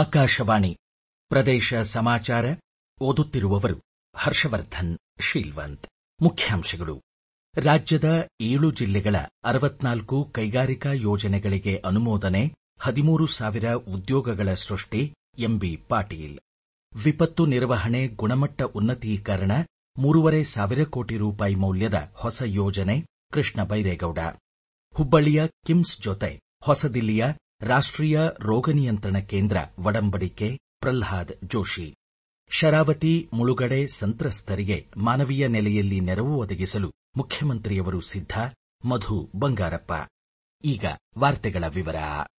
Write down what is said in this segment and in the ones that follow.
ಆಕಾಶವಾಣಿ ಪ್ರದೇಶ ಸಮಾಚಾರ ಓದುತ್ತಿರುವವರು ಹರ್ಷವರ್ಧನ್ ಶೀಲ್ವಂತ್ ಮುಖ್ಯಾಂಶಗಳು ರಾಜ್ಯದ ಏಳು ಜಿಲ್ಲೆಗಳ ಅರವತ್ನಾಲ್ಕು ಕೈಗಾರಿಕಾ ಯೋಜನೆಗಳಿಗೆ ಅನುಮೋದನೆ ಹದಿಮೂರು ಸಾವಿರ ಉದ್ಯೋಗಗಳ ಸೃಷ್ಟಿ ಎಂಬಿ ಪಾಟೀಲ್ ವಿಪತ್ತು ನಿರ್ವಹಣೆ ಗುಣಮಟ್ಟ ಉನ್ನತೀಕರಣ ಮೂರೂವರೆ ಸಾವಿರ ಕೋಟಿ ರೂಪಾಯಿ ಮೌಲ್ಯದ ಹೊಸ ಯೋಜನೆ ಕೃಷ್ಣ ಬೈರೇಗೌಡ ಹುಬ್ಬಳ್ಳಿಯ ಕಿಮ್ಸ್ ಜೊತೆ ಹೊಸದಿಲ್ಲಿಯ ರಾಷ್ಟೀಯ ರೋಗ ನಿಯಂತ್ರಣ ಕೇಂದ್ರ ಒಡಂಬಡಿಕೆ ಪ್ರಲ್ಹಾದ್ ಜೋಶಿ ಶರಾವತಿ ಮುಳುಗಡೆ ಸಂತ್ರಸ್ತರಿಗೆ ಮಾನವೀಯ ನೆಲೆಯಲ್ಲಿ ನೆರವು ಒದಗಿಸಲು ಮುಖ್ಯಮಂತ್ರಿಯವರು ಸಿದ್ಧ ಮಧು ಬಂಗಾರಪ್ಪ ಈಗ ವಾರ್ತೆಗಳ ವಿವರ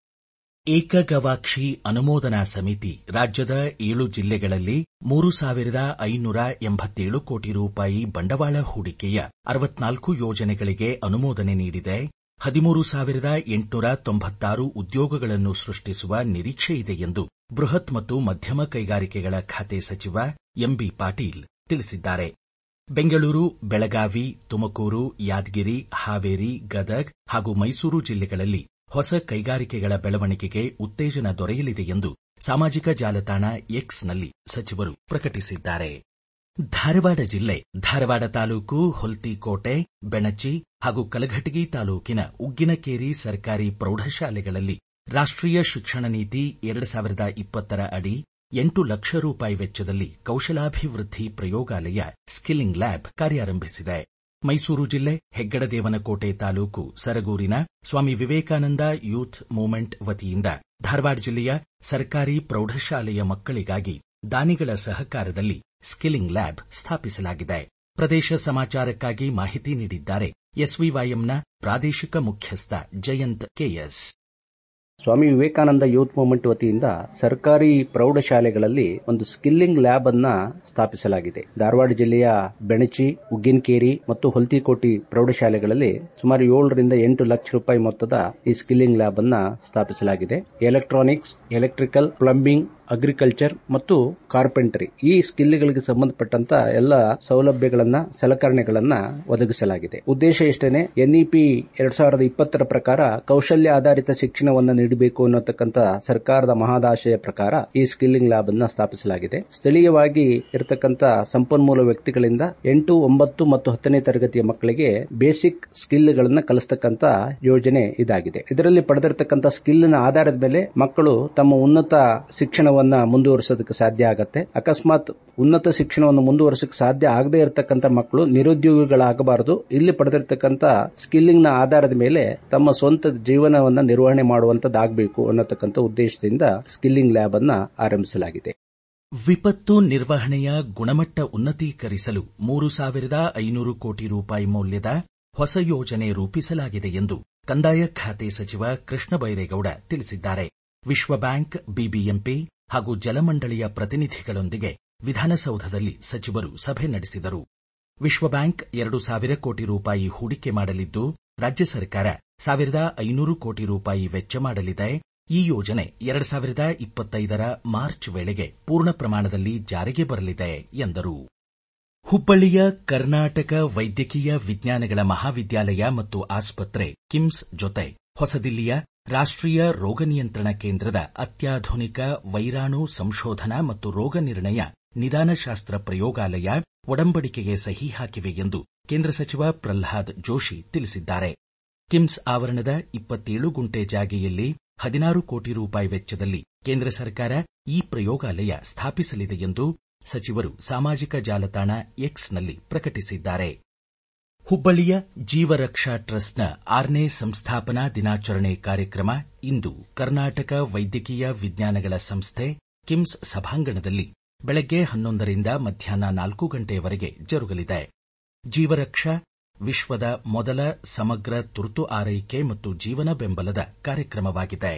ಏಕಗವಾಕ್ಷಿ ಅನುಮೋದನಾ ಸಮಿತಿ ರಾಜ್ಯದ ಏಳು ಜಿಲ್ಲೆಗಳಲ್ಲಿ ಮೂರು ಸಾವಿರದ ಐನೂರ ಎಂಬತ್ತೇಳು ಕೋಟಿ ರೂಪಾಯಿ ಬಂಡವಾಳ ಹೂಡಿಕೆಯ ಅರವತ್ನಾಲ್ಕು ಯೋಜನೆಗಳಿಗೆ ಅನುಮೋದನೆ ನೀಡಿದೆ ಹದಿಮೂರು ಸಾವಿರದ ಎಂಟುನೂರ ತೊಂಬತ್ತಾರು ಉದ್ಯೋಗಗಳನ್ನು ಸೃಷ್ಟಿಸುವ ನಿರೀಕ್ಷೆಯಿದೆ ಎಂದು ಬೃಹತ್ ಮತ್ತು ಮಧ್ಯಮ ಕೈಗಾರಿಕೆಗಳ ಖಾತೆ ಸಚಿವ ಎಂಬಿ ಪಾಟೀಲ್ ತಿಳಿಸಿದ್ದಾರೆ ಬೆಂಗಳೂರು ಬೆಳಗಾವಿ ತುಮಕೂರು ಯಾದಗಿರಿ ಹಾವೇರಿ ಗದಗ್ ಹಾಗೂ ಮೈಸೂರು ಜಿಲ್ಲೆಗಳಲ್ಲಿ ಹೊಸ ಕೈಗಾರಿಕೆಗಳ ಬೆಳವಣಿಗೆಗೆ ಉತ್ತೇಜನ ದೊರೆಯಲಿದೆ ಎಂದು ಸಾಮಾಜಿಕ ಜಾಲತಾಣ ಎಕ್ಸ್ನಲ್ಲಿ ಸಚಿವರು ಪ್ರಕಟಿಸಿದ್ದಾರೆ ಧಾರವಾಡ ಜಿಲ್ಲೆ ಧಾರವಾಡ ತಾಲೂಕು ಹುಲ್ತಿಕೋಟೆ ಬೆಣಚಿ ಹಾಗೂ ಕಲಘಟಗಿ ತಾಲೂಕಿನ ಉಗ್ಗಿನಕೇರಿ ಸರ್ಕಾರಿ ಪ್ರೌಢಶಾಲೆಗಳಲ್ಲಿ ರಾಷ್ಟೀಯ ಶಿಕ್ಷಣ ನೀತಿ ಎರಡು ಸಾವಿರದ ಇಪ್ಪತ್ತರ ಅಡಿ ಎಂಟು ಲಕ್ಷ ರೂಪಾಯಿ ವೆಚ್ಚದಲ್ಲಿ ಕೌಶಲಾಭಿವೃದ್ಧಿ ಪ್ರಯೋಗಾಲಯ ಸ್ಕಿಲ್ಲಿಂಗ್ ಲ್ಯಾಬ್ ಕಾರ್ಯಾರಂಭಿಸಿದೆ ಮೈಸೂರು ಜಿಲ್ಲೆ ಹೆಗ್ಗಡದೇವನಕೋಟೆ ತಾಲೂಕು ಸರಗೂರಿನ ಸ್ವಾಮಿ ವಿವೇಕಾನಂದ ಯೂತ್ ಮೂವ್ಮೆಂಟ್ ವತಿಯಿಂದ ಧಾರವಾಡ ಜಿಲ್ಲೆಯ ಸರ್ಕಾರಿ ಪ್ರೌಢಶಾಲೆಯ ಮಕ್ಕಳಿಗಾಗಿ ದಾನಿಗಳ ಸಹಕಾರದಲ್ಲಿ ಸ್ಕಿಲ್ಲಿಂಗ್ ಲ್ಯಾಬ್ ಸ್ಥಾಪಿಸಲಾಗಿದೆ ಪ್ರದೇಶ ಸಮಾಚಾರಕ್ಕಾಗಿ ಮಾಹಿತಿ ನೀಡಿದ್ದಾರೆ ಎಸ್ವಿವೈಎಂನ ಪ್ರಾದೇಶಿಕ ಮುಖ್ಯಸ್ಥ Jayanth K S Swami Vivekananda youth movement ವತಿಯಿಂದ ಸರ್ಕಾರಿ ಪ್ರೌಢಶಾಲೆಗಳಲ್ಲಿ ಒಂದು ಸ್ಕಿಲ್ಲಿಂಗ್ ಲ್ಯಾಬ್ ಅನ್ನ ಸ್ಥಾಪಿಸಲಾಗಿದೆ ಧಾರವಾಡ ಜಿಲ್ಲೆಯ ಬೆಣಚಿ ಉಗ್ಗಿನಕೇರಿ ಮತ್ತು ಹೊಲ್ತಿಕೋಟಿ ಪ್ರೌಢಶಾಲೆಗಳಲ್ಲಿ ಸುಮಾರು ಏಳರಿಂದ ಎಂಟು ಲಕ್ಷ ರೂಪಾಯಿ ಮೊತ್ತದ ಈ ಸ್ಕಿಲ್ಲಿಂಗ್ ಲ್ಯಾಬ್ ಅನ್ನ ಸ್ಥಾಪಿಸಲಾಗಿದೆ ಎಲೆಕ್ಟ್ರಾನಿಕ್ಸ್ ಎಲೆಕ್ಟ್ರಿಕಲ್ ಪ್ಲಂಬಿಂಗ್ ಅಗ್ರಿಕಲ್ಚರ್ ಮತ್ತು ಕಾರ್ಪೆಂಟರಿ ಈ ಸ್ಕಿಲ್ಗಳಿಗೆ ಸಂಬಂಧಪಟ್ಟಂತ ಎಲ್ಲ ಸೌಲಭ್ಯಗಳನ್ನ ಸಲಕರಣೆಗಳನ್ನ ಒದಗಿಸಲಾಗಿದೆ ಉದ್ದೇಶ ಇಷ್ಟೇನೆ ಎನ್ಇಪಿ ಎರಡ್ ಸಾವಿರದ ಇಪ್ಪತ್ತರ ಪ್ರಕಾರ ಕೌಶಲ್ಯ ಆಧಾರಿತ ಶಿಕ್ಷಣವನ್ನು ನೀಡಬೇಕು ಅನ್ನತಕ್ಕಂಥ ಸರ್ಕಾರದ ಮಹದಾಶಯ ಪ್ರಕಾರ ಈ ಸ್ಕಿಲ್ಲಿಂಗ್ ಲ್ಯಾಬ್ ಅನ್ನ ಸ್ಥಾಪಿಸಲಾಗಿದೆ ಸ್ಥಳೀಯವಾಗಿ ಇರತಕ್ಕಂಥ ಸಂಪನ್ಮೂಲ ವ್ಯಕ್ತಿಗಳಿಂದ ಎಂಟು ಒಂಬತ್ತು ಮತ್ತು ಹತ್ತನೇ ತರಗತಿಯ ಮಕ್ಕಳಿಗೆ ಬೇಸಿಕ್ ಸ್ಕಿಲ್ಗಳನ್ನ ಕಲಿಸ್ತಕ್ಕಂಥ ಯೋಜನೆ ಇದಾಗಿದೆ ಇದರಲ್ಲಿ ಪಡೆದಿರತಕ್ಕಂಥ ಸ್ಕಿಲ್ನ ಆಧಾರದ ಮೇಲೆ ಮಕ್ಕಳು ತಮ್ಮ ಉನ್ನತ ಶಿಕ್ಷಣವನ್ನು ಮುಂದುವರಿಸೋದಕ್ಕೆ ಸಾಧ್ಯ ಆಗತ್ತೆ ಅಕಸ್ಮಾತ್ ಉನ್ನತ ಶಿಕ್ಷಣವನ್ನು ಮುಂದುವರಿಸಕ್ಕೆ ಸಾಧ್ಯ ಆಗದೇ ಇರತಕ್ಕಂಥ ಮಕ್ಕಳು ನಿರುದ್ಯೋಗಿಗಳಾಗಬಾರದು ಇಲ್ಲಿ ಪಡೆದಿರತಕ್ಕಂಥ ಸ್ಕಿಲ್ಲಿಂಗ್ ನ ಆಧಾರದ ಮೇಲೆ ತಮ್ಮ ಸ್ವಂತ ಜೀವನವನ್ನ ನಿರ್ವಹಣೆ ಮಾಡುವಂತದ್ದಾಗಬೇಕು ಅನ್ನತಕ್ಕಂಥ ಉದ್ದೇಶದಿಂದ ಸ್ಕಿಲ್ಲಿಂಗ್ ಲ್ಯಾಬ್ ಅನ್ನ ಆರಂಭಿಸಲಾಗಿದೆ ವಿಪತ್ತು ನಿರ್ವಹಣೆಯ ಗುಣಮಟ್ಟ ಉನ್ನತೀಕರಿಸಲು ಮೂರು ಸಾವಿರದ ಐನೂರು ಕೋಟಿ ರೂಪಾಯಿ ಮೌಲ್ಯದ ಹೊಸ ಯೋಜನೆ ರೂಪಿಸಲಾಗಿದೆ ಎಂದು ಕಂದಾಯ ಖಾತೆ ಸಚಿವ ಕೃಷ್ಣ ಬೈರೇಗೌಡ ತಿಳಿಸಿದ್ದಾರೆ ವಿಶ್ವ ಬ್ಯಾಂಕ್ ಬಿಬಿಎಂಪಿ ಹಾಗೂ ಜಲಮಂಡಳಿಯ ಪ್ರತಿನಿಧಿಗಳೊಂದಿಗೆ ವಿಧಾನಸೌಧದಲ್ಲಿ ಸಚಿವರು ಸಭೆ ನಡೆಸಿದರು ವಿಶ್ವ ಬ್ಯಾಂಕ್ ಎರಡು ಸಾವಿರ ಕೋಟಿ ರೂಪಾಯಿ ಹೂಡಿಕೆ ಮಾಡಲಿದ್ದು ರಾಜ್ಯ ಸರ್ಕಾರ ಸಾವಿರದ ಐನೂರು ಕೋಟಿ ರೂಪಾಯಿ ವೆಚ್ಚ ಮಾಡಲಿದೆ ಈ ಯೋಜನೆ ಎರಡು ಸಾವಿರದ ಇಪ್ಪತ್ತೈದರ ಮಾರ್ಚ್ ವೇಳೆಗೆ ಪೂರ್ಣ ಪ್ರಮಾಣದಲ್ಲಿ ಜಾರಿಗೆ ಬರಲಿದೆ ಎಂದರು ಹುಬ್ಬಳ್ಳಿಯ ಕರ್ನಾಟಕ ವೈದ್ಯಕೀಯ ವಿಜ್ಞಾನಗಳ ಮಹಾವಿದ್ಯಾಲಯ ಮತ್ತು ಆಸ್ಪತ್ರೆ ಕಿಮ್ಸ್ ಜೊತೆ ಹೊಸದಿಲ್ಲಿಯ ರಾಷ್ಟೀಯ ರೋಗ ನಿಯಂತ್ರಣ ಕೇಂದ್ರದ ಅತ್ಯಾಧುನಿಕ ವೈರಾಣು ಸಂಶೋಧನಾ ಮತ್ತು ರೋಗ ನಿರ್ಣಯ ನಿದಾನಶಾಸ್ತ್ರ ಪ್ರಯೋಗಾಲಯ ಒಡಂಬಡಿಕೆಗೆ ಸಹಿ ಹಾಕಿವೆ ಎಂದು ಕೇಂದ್ರ ಸಚಿವ ಪ್ರಲ್ಹಾದ್ ಜೋಶಿ ತಿಳಿಸಿದ್ದಾರೆ ಕಿಮ್ಸ್ ಆವರಣದ ಇಪ್ಪತ್ತೇಳು ಗುಂಟೆ ಜಾಗೆಯಲ್ಲಿ ಹದಿನಾರು ಕೋಟಿ ರೂಪಾಯಿ ವೆಚ್ಚದಲ್ಲಿ ಕೇಂದ್ರ ಸರ್ಕಾರ ಈ ಪ್ರಯೋಗಾಲಯ ಸ್ಥಾಪಿಸಲಿದೆ ಎಂದು ಸಚಿವರು ಸಾಮಾಜಿಕ ಜಾಲತಾಣ ಎಕ್ಸ್ನಲ್ಲಿ ಪ್ರಕಟಿಸಿದ್ದಾರೆ ಹುಬ್ಬಳ್ಳಿಯ ಜೀವರಕ್ಷಾ ಟ್ರಸ್ಟ್ನ ಆರನೇ ಸಂಸ್ಥಾಪನಾ ದಿನಾಚರಣೆ ಕಾರ್ಯಕ್ರಮ ಇಂದು ಕರ್ನಾಟಕ ವೈದ್ಯಕೀಯ ವಿಜ್ಞಾನಗಳ ಸಂಸ್ಥೆ ಕಿಮ್ಸ್ ಸಭಾಂಗಣದಲ್ಲಿ ಬೆಳಗ್ಗೆ ಹನ್ನೊಂದರಿಂದ ಮಧ್ಯಾಹ್ನ ನಾಲ್ಕು ಗಂಟೆಯವರೆಗೆ ಜರುಗಲಿದೆ ಜೀವರಕ್ಷಾ ವಿಶ್ವದ ಮೊದಲ ಸಮಗ್ರ ತುರ್ತು ಆರೈಕೆ ಮತ್ತು ಜೀವನ ಬೆಂಬಲದ ಕಾರ್ಯಕ್ರಮವಾಗಿದೆ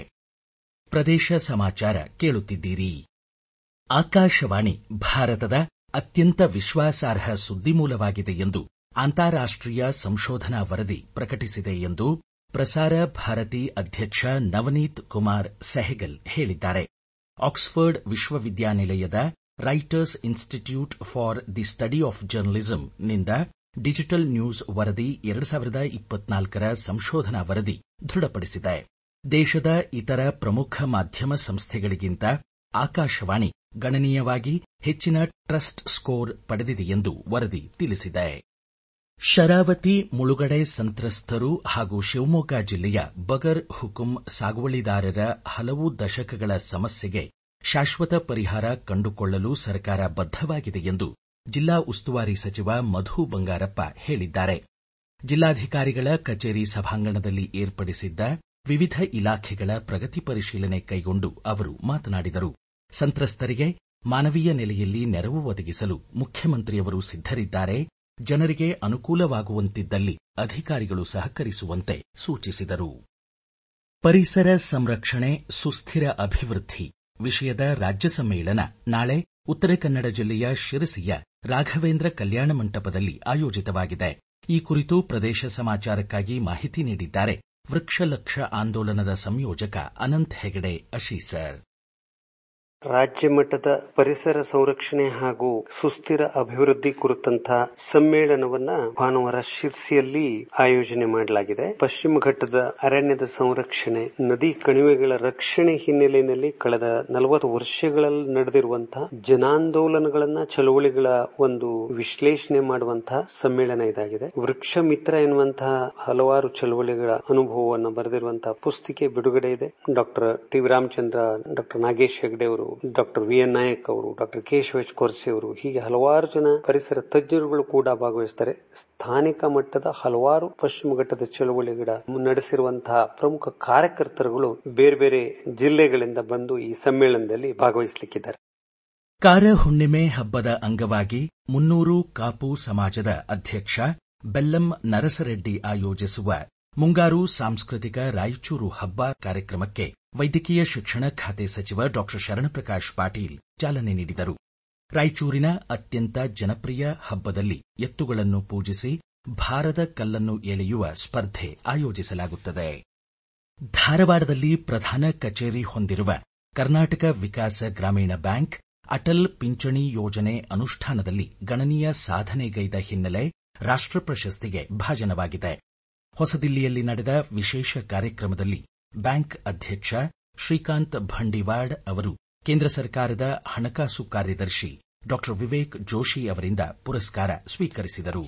ಪ್ರದೇಶ ಸಮಾಚಾರ ಕೇಳುತ್ತಿದ್ದೀರಿ ಆಕಾಶವಾಣಿ ಭಾರತದ ಅತ್ಯಂತ ವಿಶ್ವಾಸಾರ್ಹ ಸುದ್ದಿಮೂಲವಾಗಿದೆ ಎಂದು ಅಂತಾರಾಷ್ಟೀಯ ಸಂಶೋಧನಾ ವರದಿ ಪ್ರಕಟಿಸಿದೆ ಎಂದು ಪ್ರಸಾರ ಭಾರತಿ ಅಧ್ಯಕ್ಷ ನವನೀತ್ ಕುಮಾರ್ ಸೆಹಗಲ್ ಹೇಳಿದ್ದಾರೆ ಆಕ್ಸ್ಫರ್ಡ್ ವಿಶ್ವವಿದ್ಯಾನಿಲಯದ Reuters institute for the study of journalism ನಿಂದ ಡಿಜಿಟಲ್ ನ್ಯೂಸ್ ವರದಿ ಎರಡು ಸಾವಿರದ ಇಪ್ಪತ್ನಾಲ್ಕರ ಸಂಶೋಧನಾ ವರದಿ ದೃಢಪಡಿಸಿದೆ ದೇಶದ ಇತರ ಪ್ರಮುಖ ಮಾಧ್ಯಮ ಸಂಸ್ಥೆಗಳಿಗಿಂತ ಆಕಾಶವಾಣಿ ಗಣನೀಯವಾಗಿ ಹೆಚ್ಚಿನ ಟ್ರಸ್ಟ್ ಸ್ಕೋರ್ ಪಡೆದಿದೆ ಎಂದು ವರದಿ ತಿಳಿಸಿದೆ ಶರಾವತಿ ಮುಳುಗಡೆ ಸಂತ್ರಸ್ತರು ಹಾಗೂ ಶಿವಮೊಗ್ಗ ಜಿಲ್ಲೆಯ ಬಗರ್ ಹುಕುಂ ಸಾಗುವಳಿದಾರರ ಹಲವು ದಶಕಗಳ ಸಮಸ್ಯೆಗೆ ಶಾಶ್ವತ ಪರಿಹಾರ ಕಂಡುಕೊಳ್ಳಲು ಸರ್ಕಾರ ಬದ್ದವಾಗಿದೆ ಎಂದು ಜಿಲ್ಲಾ ಉಸ್ತುವಾರಿ ಸಚಿವ ಮಧು ಬಂಗಾರಪ್ಪ ಹೇಳಿದ್ದಾರೆ ಜಿಲ್ಲಾಧಿಕಾರಿಗಳ ಕಚೇರಿ ಸಭಾಂಗಣದಲ್ಲಿ ಏರ್ಪಡಿಸಿದ್ದ ವಿವಿಧ ಇಲಾಖೆಗಳ ಪ್ರಗತಿ ಪರಿಶೀಲನೆ ಕೈಗೊಂಡು ಅವರು ಮಾತನಾಡಿದರು ಸಂತ್ರಸ್ತರಿಗೆ ಮಾನವೀಯ ನೆಲೆಯಲ್ಲಿ ನೆರವು ಒದಗಿಸಲು ಮುಖ್ಯಮಂತ್ರಿಯವರು ಸಿದ್ದರಿದ್ದಾರೆ ಜನರಿಗೆ ಅನುಕೂಲವಾಗುವಂತಿದ್ದಲ್ಲಿ ಅಧಿಕಾರಿಗಳು ಸಹಕರಿಸುವಂತೆ ಸೂಚಿಸಿದರು ಪರಿಸರ ಸಂರಕ್ಷಣೆ ಸುಸ್ಥಿರ ಅಭಿವೃದ್ಧಿ ವಿಷಯದ ರಾಜ್ಯ ಸಮ್ಮೇಳನ ನಾಳೆ ಉತ್ತರ ಕನ್ನಡ ಜಿಲ್ಲೆಯ ಶಿರಸಿಯ ರಾಘವೇಂದ್ರ ಕಲ್ಯಾಣ ಮಂಟಪದಲ್ಲಿ ಆಯೋಜಿತವಾಗಿದೆ ಈ ಕುರಿತು ಪ್ರದೇಶ ಸಮಾಚಾರಕ್ಕಾಗಿ ಮಾಹಿತಿ ನೀಡಿದ್ದಾರೆ ವೃಕ್ಷ ಲಕ್ಷ ಆಂದೋಲನದ ಸಂಯೋಜಕ ಅನಂತ್ ಹೆಗಡೆ ಅಶೀಸರ್ ರಾಜ್ಯ ಮಟ್ಟದ ಪರಿಸರ ಸಂರಕ್ಷಣೆ ಹಾಗೂ ಸುಸ್ಥಿರ ಅಭಿವೃದ್ಧಿ ಕುರಿತಂತಹ ಸಮ್ಮೇಳನವನ್ನ ಭಾನುವಾರ ಶಿರ್ಸಿಯಲ್ಲಿ ಆಯೋಜನೆ ಮಾಡಲಾಗಿದೆ ಪಶ್ಚಿಮ ಘಟ್ಟದ ಅರಣ್ಯದ ಸಂರಕ್ಷಣೆ ನದಿ ಕಣಿವೆಗಳ ರಕ್ಷಣೆ ಹಿನ್ನೆಲೆಯಲ್ಲಿ ಕಳೆದ ನಲವತ್ತು ವರ್ಷಗಳಲ್ಲಿ ನಡೆದಿರುವಂತಹ ಜನಾಂದೋಲನಗಳನ್ನ ಚಳವಳಿಗಳ ಒಂದು ವಿಶ್ಲೇಷಣೆ ಮಾಡುವಂತಹ ಸಮ್ಮೇಳನ ಇದಾಗಿದೆ ವೃಕ್ಷ ಮಿತ್ರ ಎನ್ನುವಂತಹ ಹಲವಾರು ಚಳವಳಿಗಳ ಅನುಭವವನ್ನು ಬರೆದಿರುವಂತಹ ಪುಸ್ತಿಕೆ ಬಿಡುಗಡೆ ಇದೆ doctor T Ramachandra doctor Nagesh Hegde ಅವರು ಡಾಕ್ಟರ್ ವಿ ಎನ್ ನಾಯಕ್ ಅವರು ಡಾಕ್ಟರ್ ಕೇಶವ ಎಚ್ ಕೊರ್ಸಿ ಅವರು ಹೀಗೆ ಹಲವಾರು ಜನ ಪರಿಸರ ತಜ್ಞರುಗಳು ಕೂಡ ಭಾಗವಹಿಸುತ್ತಾರೆ ಸ್ಥಾನಿಕ ಮಟ್ಟದ ಹಲವಾರು ಪಶ್ಚಿಮ ಘಟ್ಟದ ಚಳವಳಿಗಳ ನಡೆಸಿರುವಂತಹ ಪ್ರಮುಖ ಕಾರ್ಯಕರ್ತರುಗಳು ಬೇರೆ ಬೇರೆ ಜಿಲ್ಲೆಗಳಿಂದ ಬಂದು ಈ ಸಮ್ಮೇಳನದಲ್ಲಿ ಭಾಗವಹಿಸಲಿಕ್ಕಿದ್ದಾರೆ ಕಾರ ಹುಣ್ಣಿಮೆ ಹಬ್ಬದ ಅಂಗವಾಗಿ ಮುನ್ನೂರು ಕಾಪು ಸಮಾಜದ ಅಧ್ಯಕ್ಷ ಬೆಲ್ಲಂ ನರಸರೆಡ್ಡಿ ಆಯೋಜಿಸುವ ಮುಂಗಾರು ಸಾಂಸ್ಕೃತಿಕ ರಾಯಚೂರು ಹಬ್ಬ ಕಾರ್ಯಕ್ರಮಕ್ಕೆ ವೈದ್ಯಕೀಯ ಶಿಕ್ಷಣ ಖಾತೆ ಸಚಿವ ಡಾ ಶರಣಪ್ರಕಾಶ್ ಪಾಟೀಲ್ ಚಾಲನೆ ನೀಡಿದರು ರಾಯಚೂರಿನ ಅತ್ಯಂತ ಜನಪ್ರಿಯ ಹಬ್ಬದಲ್ಲಿ ಎತ್ತುಗಳನ್ನು ಪೂಜಿಸಿ ಭಾರದ ಕಲ್ಲನ್ನು ಎಳೆಯುವ ಸ್ಪರ್ಧೆ ಆಯೋಜಿಸಲಾಗುತ್ತದೆ ಧಾರವಾಡದಲ್ಲಿ ಪ್ರಧಾನ ಕಚೇರಿ ಹೊಂದಿರುವ ಕರ್ನಾಟಕ ವಿಕಾಸ ಗ್ರಾಮೀಣ ಬ್ಯಾಂಕ್ ಅಟಲ್ ಪಿಂಚಣಿ ಯೋಜನೆ ಅನುಷ್ಠಾನದಲ್ಲಿ ಗಣನೀಯ ಸಾಧನೆಗೈದ ಹಿನ್ನೆಲೆ ರಾಷ್ಟ ಪ್ರಶಸ್ತಿಗೆ ಭಾಜನವಾಗಿದೆ ಹೊಸದಿಲ್ಲಿಯಲ್ಲಿ ನಡೆದ ವಿಶೇಷ ಕಾರ್ಯಕ್ರಮದಲ್ಲಿ ಬ್ಯಾಂಕ್ ಅಧ್ಯಕ್ಷ ಶ್ರೀಕಾಂತ್ ಭಂಡಿವಾಡ್ ಅವರು ಕೇಂದ್ರ ಸರ್ಕಾರದ ಹಣಕಾಸು ಕಾರ್ಯದರ್ಶಿ ಡಾ ವಿವೇಕ್ ಜೋಶಿ ಅವರಿಂದ ಪುರಸ್ಕಾರ ಸ್ವೀಕರಿಸಿದರು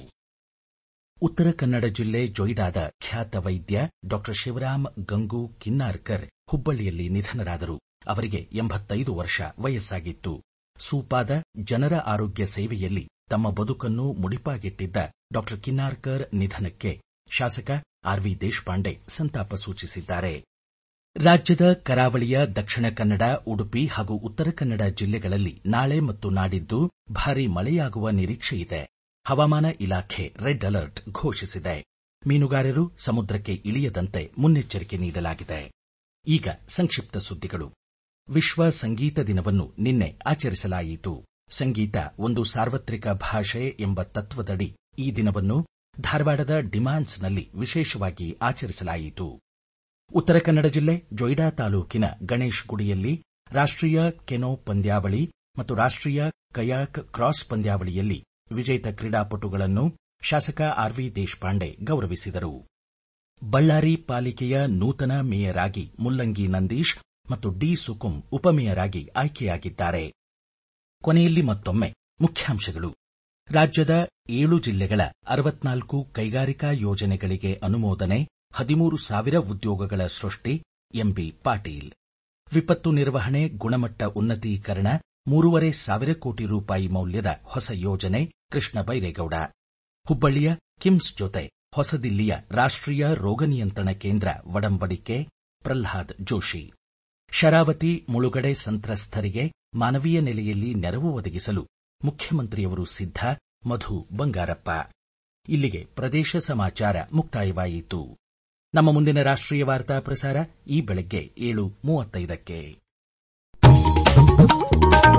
ಉತ್ತರ ಕನ್ನಡ ಜಿಲ್ಲೆ ಜೊಯ್ಡಾದ ಖ್ಯಾತ ವೈದ್ಯ ಡಾ ಶಿವರಾಮ್ ಗಂಗು ಕಿನ್ನಾರ್ಕರ್ ಹುಬ್ಬಳ್ಳಿಯಲ್ಲಿ ನಿಧನರಾದರು ಅವರಿಗೆ ಎಂಬತ್ತೈದು ವರ್ಷ ವಯಸ್ಸಾಗಿತ್ತು ಸೂಪಾದ ಜನರ ಆರೋಗ್ಯ ಸೇವೆಯಲ್ಲಿ ತಮ್ಮ ಬದುಕನ್ನು ಮುಡಿಪಾಗಿಟ್ಟಿದ್ದ ಡಾ ಕಿನ್ನಾರ್ಕರ್ ನಿಧನಕ್ಕೆ ಶಾಸಕ ಆರ್ವಿ ದೇಶಪಾಂಡೆ ಸಂತಾಪ ಸೂಚಿಸಿದ್ದಾರೆ ರಾಜ್ಯದ ಕರಾವಳಿಯ ದಕ್ಷಿಣ ಕನ್ನಡ ಉಡುಪಿ ಹಾಗೂ ಉತ್ತರ ಕನ್ನಡ ಜಿಲ್ಲೆಗಳಲ್ಲಿ ನಾಳೆ ಮತ್ತು ನಾಡಿದ್ದು ಭಾರೀ ಮಳೆಯಾಗುವ ನಿರೀಕ್ಷೆಯಿದೆ ಹವಾಮಾನ ಇಲಾಖೆ ರೆಡ್ ಅಲರ್ಟ್ ಘೋಷಿಸಿದೆ ಮೀನುಗಾರರು ಸಮುದ್ರಕ್ಕೆ ಇಳಿಯದಂತೆ ಮುನ್ನೆಚ್ಚರಿಕೆ ನೀಡಲಾಗಿದೆ ಈಗ ಸಂಕ್ಷಿಪ್ತ ಸುದ್ದಿಗಳು ವಿಶ್ವ ಸಂಗೀತ ದಿನವನ್ನು ನಿನ್ನೆ ಆಚರಿಸಲಾಯಿತು ಸಂಗೀತ ಒಂದು ಸಾರ್ವತ್ರಿಕ ಭಾಷೆ ಎಂಬ ತತ್ವದಡಿ ಈ ದಿನವನ್ನು ಧಾರವಾಡದ ಡಿಮಾನ್ಸ್ನಲ್ಲಿ ವಿಶೇಷವಾಗಿ ಆಚರಿಸಲಾಯಿತು ಉತ್ತರ ಕನ್ನಡ ಜಿಲ್ಲೆ ಜೊಯ್ಡಾ ತಾಲೂಕಿನ ಗಣೇಶ್ ಗುಡಿಯಲ್ಲಿ ರಾಷ್ಟೀಯ ಕೆನೋ ಪಂದ್ಯಾವಳಿ ಮತ್ತು ರಾಷ್ಟೀಯ ಕಯಾಕ್ ಕ್ರಾಸ್ ಪಂದ್ಯಾವಳಿಯಲ್ಲಿ ವಿಜೇತ ಕ್ರೀಡಾಪಟುಗಳನ್ನು ಶಾಸಕ ಆರ್ವಿ ದೇಶಪಾಂಡೆ ಗೌರವಿಸಿದರು ಬಳ್ಳಾರಿ ಪಾಲಿಕೆಯ ನೂತನ ಮೇಯರ್ ಆಗಿ ಮುಲ್ಲಂಗಿ ನಂದೀಶ್ ಮತ್ತು ಡಿ ಸುಕುಂ ಉಪಮೇಯರ್ ಆಗಿ ಆಯ್ಕೆಯಾಗಿದ್ದಾರೆ ಕೊನೆಯಲ್ಲಿ ಮತ್ತೊಮ್ಮೆ ಮುಖ್ಯಾಂಶಗಳು ರಾಜ್ಯದ ಏಳು ಜಿಲ್ಲೆಗಳ ಅರವತ್ನಾಲ್ಕು ಕೈಗಾರಿಕಾ ಯೋಜನೆಗಳಿಗೆ ಅನುಮೋದನೆ ಹದಿಮೂರು ಸಾವಿರ ಉದ್ಯೋಗಗಳ ಸೃಷ್ಟಿ ಎಂಬಿ ಪಾಟೀಲ್ ವಿಪತ್ತು ನಿರ್ವಹಣೆ ಗುಣಮಟ್ಟ ಉನ್ನತೀಕರಣ ಮೂರುವರೆ ಸಾವಿರ ಕೋಟಿ ರೂಪಾಯಿ ಮೌಲ್ಯದ ಹೊಸ ಯೋಜನೆ ಕೃಷ್ಣ ಬೈರೇಗೌಡ ಹುಬ್ಬಳ್ಳಿಯ ಕಿಮ್ಸ್ ಜೊತೆ ಹೊಸದಿಲ್ಲಿಯ ರಾಷ್ಟೀಯ ರೋಗ ನಿಯಂತ್ರಣ ಕೇಂದ್ರ ಒಡಂಬಡಿಕೆ ಪ್ರಲ್ಹಾದ್ ಜೋಶಿ ಶರಾವತಿ ಮುಳುಗಡೆ ಸಂತ್ರಸ್ತರಿಗೆ ಮಾನವೀಯ ನೆಲೆಯಲ್ಲಿ ನೆರವು ಒದಗಿಸಲು ಮುಖ್ಯಮಂತ್ರಿಯವರು ಸಿದ್ಧ ಮಧು ಬಂಗಾರಪ್ಪ ಇಲ್ಲಿಗೆ ಪ್ರದೇಶ ಸಮಾಚಾರ ಮುಕ್ತಾಯವಾಯಿತು ನಮ್ಮ ಮುಂದಿನ ರಾಷ್ಟ್ರೀಯ ವಾರ್ತಾ ಪ್ರಸಾರ ಈ ಬೆಳಗ್ಗೆ ಏಳು ಮೂವತ್ತೈದಕ್ಕೆ